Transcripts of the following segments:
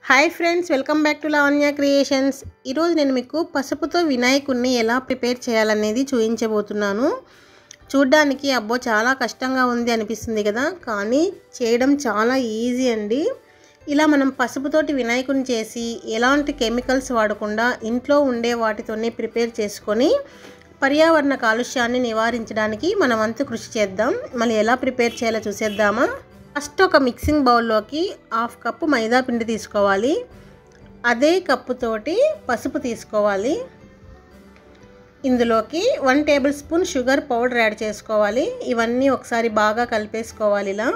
hi friends welcome back to Lavanya creations ఈరోజు నేను మీకు పసుపుతో వినాయకుడిని ఎలా ప్రిపేర్ చేయాలనేది చూపించబోతున్నాను చూడ్డానికి అబ్బో చాలా కష్టంగా ఉంది అనిపిస్తుంది కదా కానీ చేయడం చాలా ఈజీ అండి ఇలా మనం పసుపుతోటి వినాయకుడిని చేసి ఎలాంటి కెమికల్స్ వాడకుండా ఇంట్లో ఉండే వాటితోనే ప్రిపేర్ చేసుకొని పర్యావరణ కాలుష్యాన్ని నివారించడానికి మనం అంతు కృషి చేద్దాం మళ్ళీ ఎలా ప్రిపేర్ చేయాలో చూసేద్దామా ఫస్ట్ ఒక మిక్సింగ్ బౌల్లోకి హాఫ్ కప్పు మైదా పిండి తీసుకోవాలి అదే కప్పుతోటి పసుపు తీసుకోవాలి ఇందులోకి one table spoon sugar powder add చేసుకోవాలి ఇవన్నీ ఒకసారి బాగా కలిపేసుకోవాలి ఇలా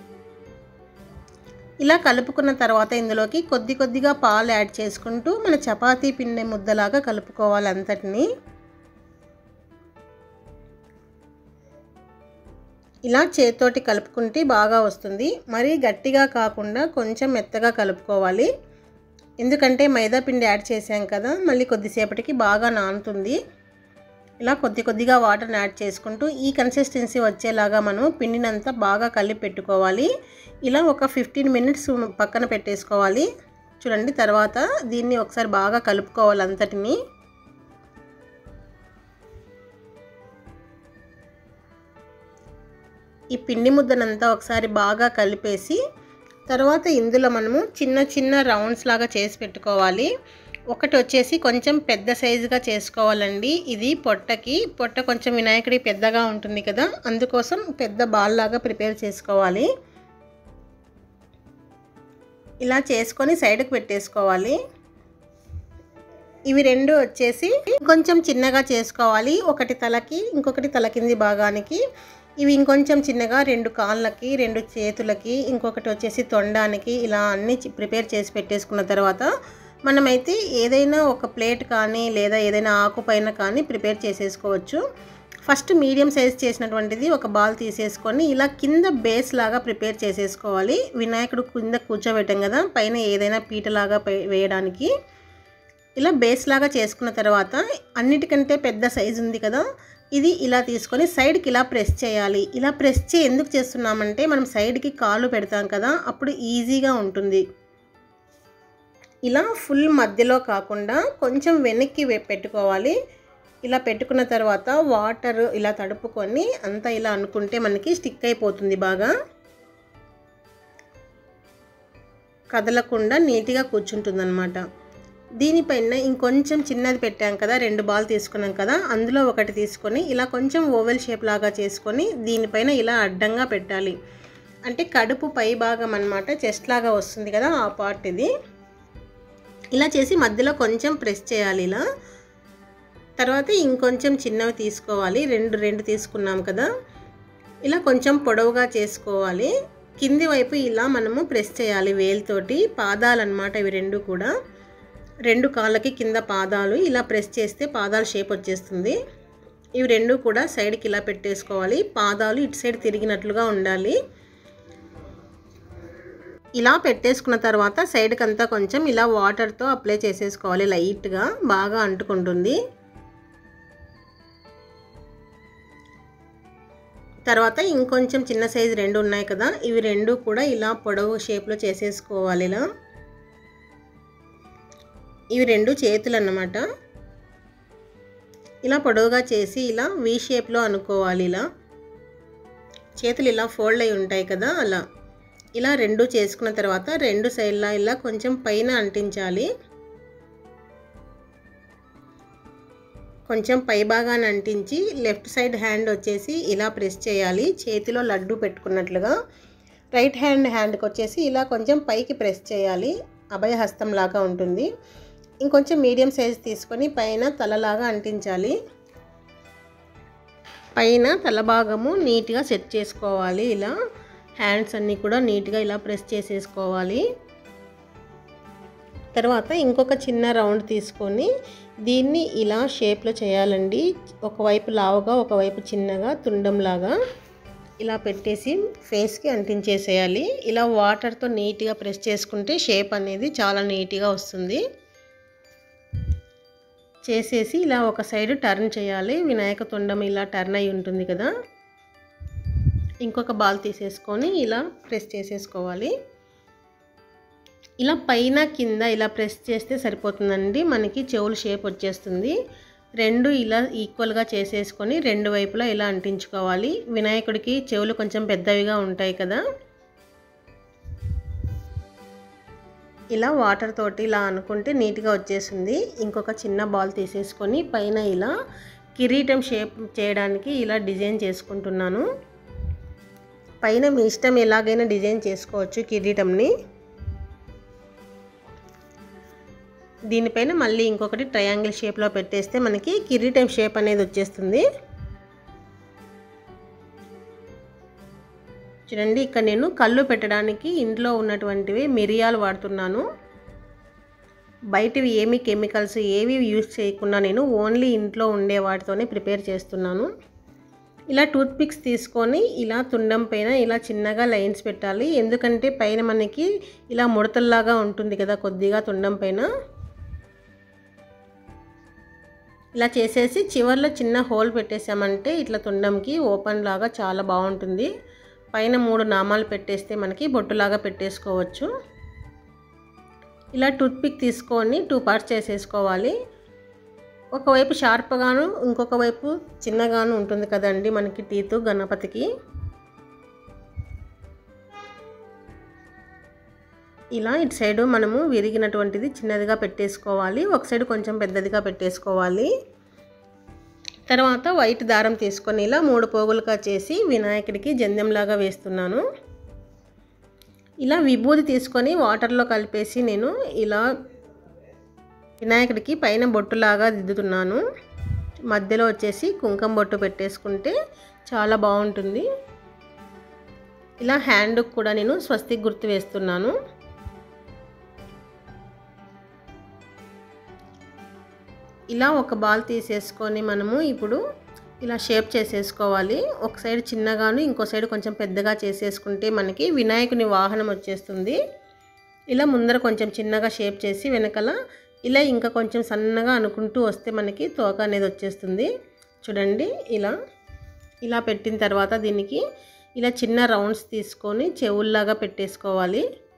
ఇలా కలుపుకున్న తర్వాత ఇందులోకి కొద్ది కొద్దిగా పాలు యాడ్ చేసుకుంటూ మన చపాతీ పిండి ముద్దలాగా కలుపుకోవాలి అంతటిని ఇలా చేతితోటి కలుపుకుంటే బాగా వస్తుంది మరీ గట్టిగా కాకుండా కొంచెం మెత్తగా కలుపుకోవాలి ఎందుకంటే మైదా పిండి యాడ్ చేసాం కదా మళ్ళీ కొద్దిసేపటికి బాగా నానుతుంది ఇలా కొద్ది కొద్దిగా వాటర్ని యాడ్ చేసుకుంటూ ఈ కన్సిస్టెన్సీ వచ్చేలాగా మనం పిండినంతా బాగా కలిపి పెట్టుకోవాలి ఇలా ఒక ఫిఫ్టీన్ మినిట్స్ పక్కన పెట్టేసుకోవాలి చూడండి తర్వాత దీన్ని ఒకసారి బాగా కలుపుకోవాలి అంతటిని ఈ పిండి ముద్దనంతా ఒకసారి బాగా కలిపేసి తర్వాత ఇందులో మనము చిన్న చిన్న రౌండ్స్ లాగా చేసి పెట్టుకోవాలి ఒకటి వచ్చేసి కొంచెం పెద్ద సైజుగా చేసుకోవాలండి ఇది పొట్టకి పొట్ట కొంచెం వినాయకుడి పెద్దగా ఉంటుంది కదా అందుకోసం పెద్ద బాల్ లాగా ప్రిపేర్ చేసుకోవాలి ఇలా చేసుకొని సైడ్కి పెట్టేసుకోవాలి ఇవి రెండు వచ్చేసి కొంచెం చిన్నగా చేసుకోవాలి ఒకటి తలకి ఇంకొకటి తల కింది భాగానికి ఇవి ఇంకొంచెం చిన్నగా రెండు కాళ్ళకి రెండు చేతులకి ఇంకొకటి వచ్చేసి తొండానికి ఇలా అన్నీ ప్రిపేర్ చేసి పెట్టేసుకున్న తర్వాత మనమైతే ఏదైనా ఒక ప్లేట్ కానీ లేదా ఏదైనా ఆకు పైన కానీ ప్రిపేర్ చేసేసుకోవచ్చు ఫస్ట్ మీడియం సైజ్ చేసినటువంటిది ఒక బాల్ తీసేసుకొని ఇలా కింద బేస్ లాగా ప్రిపేర్ చేసేసుకోవాలి వినాయకుడు కింద కూర్చోబెట్టాం కదా పైన ఏదైనా పీటలాగా వేయడానికి ఇలా బేస్ లాగా చేసుకున్న తర్వాత అన్నిటికంటే పెద్ద సైజు ఉంది కదా ఇది ఇలా తీసుకొని సైడ్కి ఇలా ప్రెస్ చేయాలి ఇలా ప్రెస్ చే ఎందుకు చేస్తున్నామంటే మనం సైడ్కి కాలు పెడతాం కదా అప్పుడు ఈజీగా ఉంటుంది ఇలా ఫుల్ మధ్యలో కాకుండా కొంచెం వెనక్కి పెట్టుకోవాలి ఇలా పెట్టుకున్న తర్వాత వాటర్ ఇలా తడుపుకొని అంతా ఇలా అనుకుంటే మనకి స్టిక్ అయిపోతుంది బాగా కదలకుండా నీట్గా కూర్చుంటుంది అనమాట దీనిపైన ఇంకొంచెం చిన్నది పెట్టాం కదా రెండు బాల్ తీసుకున్నాం కదా అందులో ఒకటి తీసుకొని ఇలా కొంచెం ఓవెల్ షేప్ లాగా చేసుకొని దీనిపైన ఇలా అడ్డంగా పెట్టాలి అంటే కడుపు పై భాగం అనమాట చెస్ట్ లాగా వస్తుంది కదా ఆ పార్ట్ ఇది ఇలా చేసి మధ్యలో కొంచెం ప్రెస్ చేయాలి ఇలా తర్వాత ఇంకొంచెం చిన్నవి తీసుకోవాలి రెండు రెండు తీసుకున్నాం కదా ఇలా కొంచెం పొడవుగా చేసుకోవాలి కింది వైపు ఇలా మనము ప్రెస్ చేయాలి వేలుతోటి పాదాలన్నమాట ఇవి రెండు కూడా రెండు కాళ్ళకి కింద పాదాలు ఇలా ప్రెస్ చేస్తే పాదాల షేప్ వచ్చేస్తుంది ఇవి రెండు కూడా సైడ్కి ఇలా పెట్టేసుకోవాలి పాదాలు ఇటు సైడ్ తిరిగినట్లుగా ఉండాలి ఇలా పెట్టేసుకున్న తర్వాత సైడ్కి అంతా కొంచెం ఇలా వాటర్తో అప్లై చేసేసుకోవాలి లైట్గా బాగా అంటుకుంటుంది తర్వాత ఇంకొంచెం చిన్న సైజు రెండు ఉన్నాయి కదా ఇవి రెండు కూడా ఇలా పొడవు షేప్లో చేసేసుకోవాలి ఇలా ఇవి రెండు చేతులు అన్నమాట ఇలా పొడవుగా చేసి ఇలా వీ షేప్లో అనుకోవాలి ఇలా చేతులు ఇలా ఫోల్డ్ అయి ఉంటాయి కదా అలా ఇలా రెండు చేసుకున్న తర్వాత రెండు సైడ్లా ఇలా కొంచెం పైన అంటించాలి కొంచెం పై భాగాన్ని అంటించి లెఫ్ట్ సైడ్ హ్యాండ్ వచ్చేసి ఇలా ప్రెస్ చేయాలి చేతిలో లడ్డు పెట్టుకున్నట్లుగా రైట్ హ్యాండ్ హ్యాండ్కి వచ్చేసి ఇలా కొంచెం పైకి ప్రెస్ చేయాలి అభయహస్తం లాగా ఉంటుంది ఇంకొంచెం మీడియం సైజ్ తీసుకొని పైన తలలాగా అంటించాలి పైన తల భాగము నీట్గా సెట్ చేసుకోవాలి ఇలా హ్యాండ్స్ అన్నీ కూడా నీట్గా ఇలా ప్రెస్ చేసేసుకోవాలి తర్వాత ఇంకొక చిన్న రౌండ్ తీసుకొని దీన్ని ఇలా షేప్లో చేయాలండి ఒకవైపు లావుగా ఒకవైపు చిన్నగా తుండంలాగా ఇలా పెట్టేసి ఫేస్కి అంటించేసేయాలి ఇలా వాటర్తో నీట్గా ప్రెస్ చేసుకుంటే షేప్ అనేది చాలా నీట్గా వస్తుంది చేసేసి ఇలా ఒక సైడ్ టర్న్ చేయాలి వినాయక తుండం ఇలా టర్న్ అయి ఉంటుంది కదా ఇంకొక బాల్ తీసేసుకొని ఇలా ప్రెస్ చేసేసుకోవాలి ఇలా పైన కింద ఇలా ప్రెస్ చేస్తే సరిపోతుందండి మనకి చెవులు షేప్ వచ్చేస్తుంది రెండు ఇలా ఈక్వల్గా చేసేసుకొని రెండు వైపులా ఇలా అంటించుకోవాలి వినాయకుడికి చెవులు కొంచెం పెద్దవిగా ఉంటాయి కదా ఇలా వాటర్ తోటి ఇలా అనుకుంటే నీట్గా వచ్చేసింది ఇంకొక చిన్న బాల్ తీసేసుకొని పైన ఇలా కిరీటం షేప్ చేయడానికి ఇలా డిజైన్ చేసుకుంటున్నాను పైన మీ ఇష్టం ఎలాగైనా డిజైన్ చేసుకోవచ్చు కిరీటంని దీనిపైన మళ్ళీ ఇంకొకటి ట్రయాంగిల్ షేప్లో పెట్టేస్తే మనకి కిరీటం షేప్ అనేది వచ్చేస్తుంది చూడండి ఇక్కడ నేను కళ్ళు పెట్టడానికి ఇంట్లో ఉన్నటువంటివి మిరియాలు వాడుతున్నాను బయటివి ఏమి కెమికల్స్ ఏవి యూజ్ చేయకుండా నేను ఓన్లీ ఇంట్లో ఉండే వాటితోనే ప్రిపేర్ చేస్తున్నాను ఇలా టూత్ పిక్స్ తీసుకొని ఇలా తుండం పైన ఇలా చిన్నగా లైన్స్ పెట్టాలి ఎందుకంటే పైన మనకి ఇలా ముడతల్లాగా ఉంటుంది కదా కొద్దిగా తుండం పైన ఇలా చేసేసి చివర్లో చిన్న హోల్ పెట్టేసామంటే ఇట్లా తుండంకి ఓపెన్ లాగా చాలా బాగుంటుంది పైన మూడు నామాలు పెట్టేస్తే మనకి బొట్టులాగా పెట్టేసుకోవచ్చు ఇలా టూత్పిక్ తీసుకొని టూ పార్ట్స్ చేసేసుకోవాలి ఒకవైపు షార్ప్గాను ఇంకొక వైపు చిన్నగాను ఉంటుంది కదండి మనకి టీత్ గణపతికి ఇలా ఇటు సైడు మనము విరిగినటువంటిది చిన్నదిగా పెట్టేసుకోవాలి ఒక సైడ్ కొంచెం పెద్దదిగా పెట్టేసుకోవాలి తర్వాత వైట్ దారం తీసుకొని ఇలా మూడు పోగులుగా చేసి వినాయకుడికి జందెంలాగా వేస్తున్నాను ఇలా విభూది తీసుకొని వాటర్లో కలిపేసి నేను ఇలా వినాయకుడికి పైన బొట్టులాగా దిద్దుతున్నాను మధ్యలో వచ్చేసి కుంకుమ బొట్టు పెట్టేసుకుంటే చాలా బాగుంటుంది ఇలా హ్యాండ్కి కూడా నేను స్వస్తిక్ గుర్తు వేస్తున్నాను ఇలా ఒక బాల్ తీసేసుకొని మనము ఇప్పుడు ఇలా షేప్ చేసేసుకోవాలి ఒక సైడ్ చిన్నగాను ఇంకో సైడ్ కొంచెం పెద్దగా చేసేసుకుంటే మనకి వినాయకుని వాహనం వచ్చేస్తుంది ఇలా ముందర కొంచెం చిన్నగా షేప్ చేసి వెనకాల ఇలా ఇంకా కొంచెం సన్నగా అనుకుంటూ వస్తే మనకి తోక అనేది వచ్చేస్తుంది చూడండి ఇలా ఇలా పెట్టిన తర్వాత దీనికి ఇలా చిన్న రౌండ్స్ తీసుకొని చెవుల్లాగా పెట్టేసుకోవాలి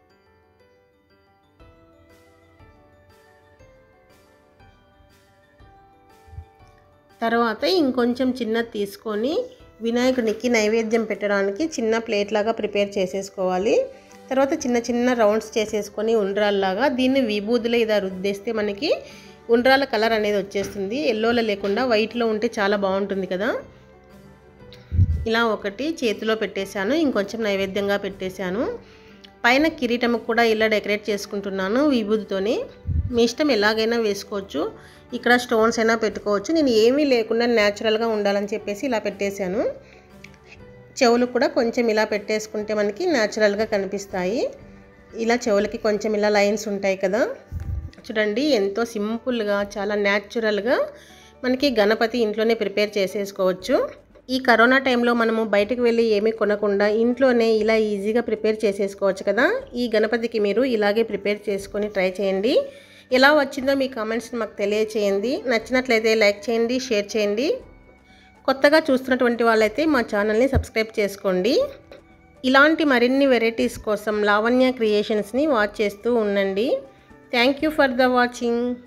తర్వాత ఇంకొంచెం చిన్నది తీసుకొని వినాయకునికి నైవేద్యం పెట్టడానికి చిన్న ప్లేట్ లాగా ప్రిపేర్ చేసేసుకోవాలి తర్వాత చిన్న చిన్న రౌండ్స్ చేసేసుకొని ఉండ్రాల్లాగా దీన్ని విభూదిలో ఇలా రుద్దేస్తే మనకి ఉండ్రాల కలర్ అనేది వచ్చేస్తుంది ఎల్లోలో లేకుండా వైట్లో ఉంటే చాలా బాగుంటుంది కదా ఇలా ఒకటి చేతిలో పెట్టేశాను ఇంకొంచెం నైవేద్యంగా పెట్టేశాను పైన కిరీటం కూడా ఇలా డెకరేట్ చేసుకుంటున్నాను విభూతితోని మీ ఇష్టం ఎలాగైనా వేసుకోవచ్చు ఇక్కడ స్టోన్స్ అయినా పెట్టుకోవచ్చు నేను ఏమీ లేకుండా న్యాచురల్గా ఉండాలని చెప్పేసి ఇలా పెట్టేశాను చెవులు కూడా కొంచెం ఇలా పెట్టేసుకుంటే మనకి న్యాచురల్గా కనిపిస్తాయి ఇలా చెవులకి కొంచెం ఇలా లైన్స్ ఉంటాయి కదా చూడండి ఎంతో సింపుల్గా చాలా న్యాచురల్గా మనకి గణపతి ఇంట్లోనే ప్రిపేర్ చేసేసుకోవచ్చు ఈ కరోనా టైంలో మనము బయటకు వెళ్ళి ఏమీ కొనకుండా ఇంట్లోనే ఇలా ఈజీగా ప్రిపేర్ చేసేసుకోవచ్చు కదా ఈ గణపతికి మీరు ఇలాగే ప్రిపేర్ చేసుకొని ట్రై చేయండి ఎలా వచ్చిందో మీ కామెంట్స్ని మాకు తెలియచేయండి నచ్చినట్లయితే లైక్ చేయండి షేర్ చేయండి కొత్తగా చూస్తున్నటువంటి వాళ్ళైతే మా ఛానల్ని సబ్స్క్రైబ్ చేసుకోండి ఇలాంటి మరిన్ని వెరైటీస్ కోసం లావణ్య క్రియేషన్స్ని వాచ్ చేస్తూ ఉండండి thank you for the watching